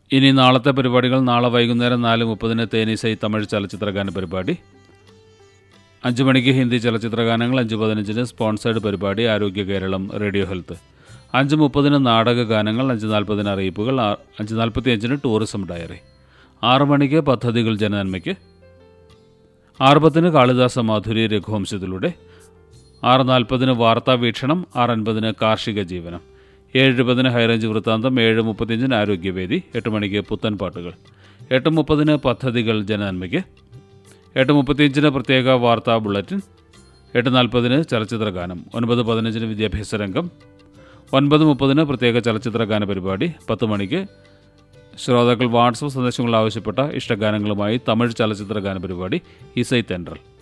ഇനി നാളത്തെ പരിപാടികൾ നാളെ വൈകുന്നേരം നാല് മുപ്പതിന് തേനീസൈ തമിഴ് ചലച്ചിത്രഗാന പരിപാടി അഞ്ച് മണിക്ക് ഹിന്ദി ചലച്ചിത്ര ഗാനങ്ങൾ അഞ്ച് പതിനഞ്ചിന് സ്പോൺസേഡ് പരിപാടി ആരോഗ്യ കേരളം റേഡിയോ ഹെൽത്ത് അഞ്ച് മുപ്പതിന് നാടക ഗാനങ്ങൾ അഞ്ച് നാൽപ്പതിന് അറിയിപ്പുകൾ ആ- അഞ്ച് നാൽപ്പത്തി അഞ്ചിന് ടൂറിസം ഡയറി ആറ് മണിക്ക് പദ്ധതികൾ ജനനന്മയ്ക്ക് ആറ് പത്തിന് കാളിദാസ മാധുരി രഘുവംശത്തിലൂടെ ആറ് നാൽപ്പതിന് വാർത്താ വീക്ഷണം ആറ് അൻപതിന് കാർഷിക ജീവനം ഏഴ് ഇരുപതിന് ഹൈറേഞ്ച് വൃത്താന്തം ഏഴ് മുപ്പത്തിയഞ്ചിന് ആരോഗ്യവേദി എട്ട് മണിക്ക് പുത്തൻ പാട്ടുകൾ എട്ട് മുപ്പതിന് പദ്ധതികൾ ജനനന്മയ്ക്ക് എട്ട് മുപ്പത്തിയഞ്ചിന് പ്രത്യേക വാർത്താ ബുള്ളറ്റിൻ എട്ട് നാൽപ്പതിന് ചലച്ചിത്ര ഗാനം ഒൻപത് പതിനഞ്ചിന് വിദ്യാഭ്യാസ രംഗം ഒൻപത് മുപ്പതിന് പ്രത്യേക ചലച്ചിത്ര ഗാന പരിപാടി പത്ത് മണിക്ക് ശ്രോതാക്കൾ വാട്സപ്പ് സന്ദേശങ്ങൾ ആവശ്യപ്പെട്ട ഇഷ്ടഗാനങ്ങളുമായി തമിഴ് ചലച്ചിത്ര ഗാന പരിപാടി ഇസൈ തെൻട്രൽ